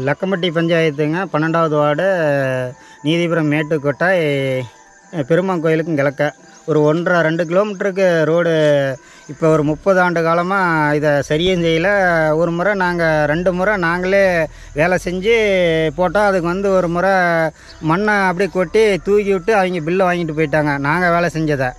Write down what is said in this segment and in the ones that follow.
லக்கம்பட்டி பஞ்சாயத்துங்க பன்னெண்டாவது வார்டு நீதிபுரம் மேட்டுக்கோட்டை பெருமாள் கோயிலுக்கும் கிழக்க ஒரு ஒன்றரை ரெண்டு கிலோமீட்டருக்கு ரோடு இப்போ ஒரு முப்பது ஆண்டு காலமாக இதை சரியும் செய்யல ஒரு முறை நாங்கள் ரெண்டு முறை நாங்களே வேலை செஞ்சு போட்டால் அதுக்கு வந்து ஒரு முறை மண்ணை அப்படியே கொட்டி தூக்கி விட்டு அவங்க பில்லை வாங்கிட்டு போயிட்டாங்க நாங்கள் வேலை செஞ்சதை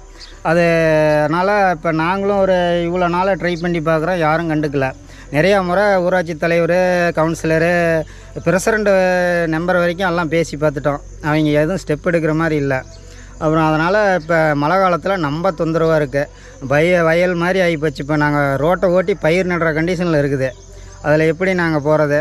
அதனால் இப்போ நாங்களும் ஒரு இவ்வளோ நாளாக ட்ரை பண்ணி பார்க்குறோம் யாரும் கண்டுக்கல நிறையா முறை ஊராட்சி தலைவர் கவுன்சிலரு பிரசிடண்ட் நம்பர் வரைக்கும் எல்லாம் பேசி பார்த்துட்டோம் அவங்க எதுவும் ஸ்டெப் எடுக்கிற மாதிரி இல்லை அப்புறம் அதனால் இப்போ மழை காலத்தில் ரொம்ப தொந்தரவாக இருக்குது வய வயல் மாதிரி ஆகிப்போச்சு இப்போ நாங்கள் ரோட்டை ஓட்டி பயிர் நடுற கண்டிஷனில் இருக்குது அதில் எப்படி நாங்கள் போகிறது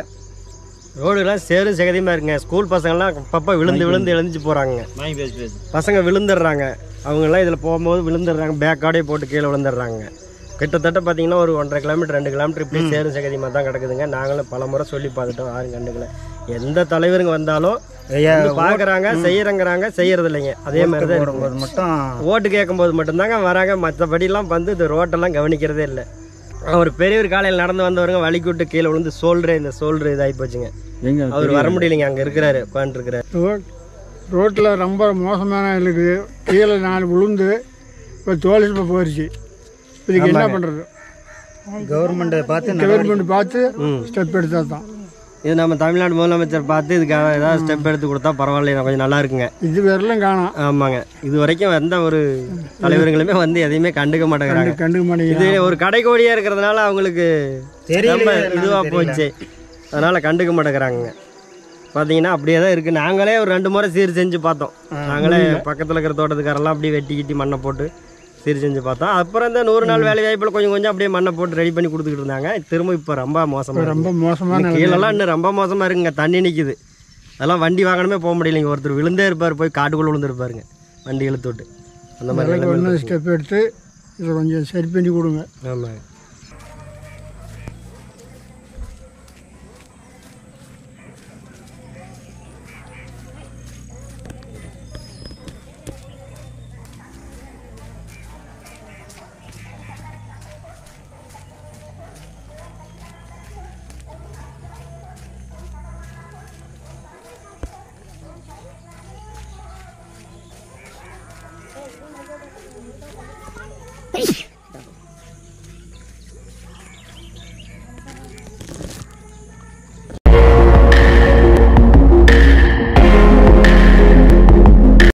ரோடுலாம் சேரும் சகதியமாக இருக்குங்க ஸ்கூல் பசங்கள்லாம் அப்பப்போ விழுந்து விழுந்து எழுந்துச்சு போகிறாங்க பசங்க விழுந்துடுறாங்க அவங்கெல்லாம் இதில் போகும்போது விழுந்துடுறாங்க பேக்காடே போட்டு கீழே விழுந்துடுறாங்க கிட்டத்தட்ட பார்த்தீங்கன்னா ஒரு ஒன்றரை கிலோமீட்டர் ரெண்டு கிலோமீட்டர் இப்படி சேரும் சகதியமாக தான் கிடக்குதுங்க நாங்களும் பல முறை சொல்லி பார்த்துட்டோம் யாரும் கண்டுக்கல எந்த தலைவருங்க வந்தாலும் ஐயா, பார்க்குறாங்க செய்யறங்கிறாங்க செய்யறது இல்லைங்க அதே மாதிரி தான் இருக்குங்க. போடும்போது மட்டும் ஓட்டு கேட்கும்போது மட்டும்தாங்க வராங்க மற்றபடிலாம் வந்து இந்த ரோட்டெல்லாம் கவனிக்கிறதே இல்லை அவர் பெரியவர் காலையில் நடந்து வந்தவருங்க வலிக்கு விட்டு கீழே விழுந்து சோல்ட்ரு இந்த சோல்ட்ரு இதாகி போச்சுங்க எங்க அவர் வர முடியலைங்க அங்கே இருக்கிறாரு உட்காந்துருக்கிறாரு ரோட் ரோட்டில் ரொம்ப மோசமான இருக்குது கீழே நாலு விழுந்து இப்போ தோல் இப்போ போயிடுச்சு இதுக்கு என்ன பண்ணுறது கவர்மெண்ட்டை பார்த்து கவர்மெண்ட் பார்த்து ஸ்டெப் எடுத்தால் தான் இது நம்ம தமிழ்நாடு முதலமைச்சர் பார்த்து இதுக்காக ஏதாவது ஸ்டெப் எடுத்து கொடுத்தா பரவாயில்ல கொஞ்சம் நல்லா இருக்குங்க இது வரலாம் காணோம் ஆமாங்க இது வரைக்கும் எந்த ஒரு தலைவர்களுமே வந்து எதையுமே கண்டுக்க மாட்டேங்கிறாங்க கண்டுக்க இது மாட்டேங்கிறாங்க ஒரு கடைக்கோடியா இருக்கிறதுனால அவங்களுக்கு தெரியலையே ரொம்ப என்னன்னு இதுவாக தெரியல. போச்சு அதனால கண்டுக்க மாட்டேங்கிறாங்க பார்த்தீங்கன்னா அப்படியே தான் இருக்குது நாங்களே ஒரு ரெண்டு முறை சீர் செஞ்சு பார்த்தோம் நாங்களே பக்கத்தில் இருக்கிற தோட்டத்துக்காரெல்லாம் அப்படியே வெட்டி கிட்டி மண்ணை போட்டு சீர் செஞ்சு பார்த்தோம் அப்புறம் இந்த நூறு நாள் வேலை வாய்ப்பில் கொஞ்சம் கொஞ்சம் அப்படியே மண்ணை போட்டு ரெடி பண்ணி கொடுத்துக்கிட்டு இருந்தாங்க திரும்ப இப்போ ரொம்ப மோசமாக ரொம்ப மோசமான இன்னும் கீழெல்லாம் இன்னும் ரொம்ப மோசமாக இருக்குங்க தண்ணி நிற்குது அதெல்லாம் வண்டி வாங்கணுமே போக முடியலைங்க ஒருத்தர் விழுந்தே இருப்பார் போய் காட்டுக்குள்ளே விழுந்துருப்பாருங்க வண்டி இழுத்து விட்டு அந்த மாதிரி நிலைக்கு நிலைமையில ஒன்று ஸ்டெப் எடுத்து இதை கொஞ்சம் சரி பண்ணி கொடுங்க ஆமாங்க Hey!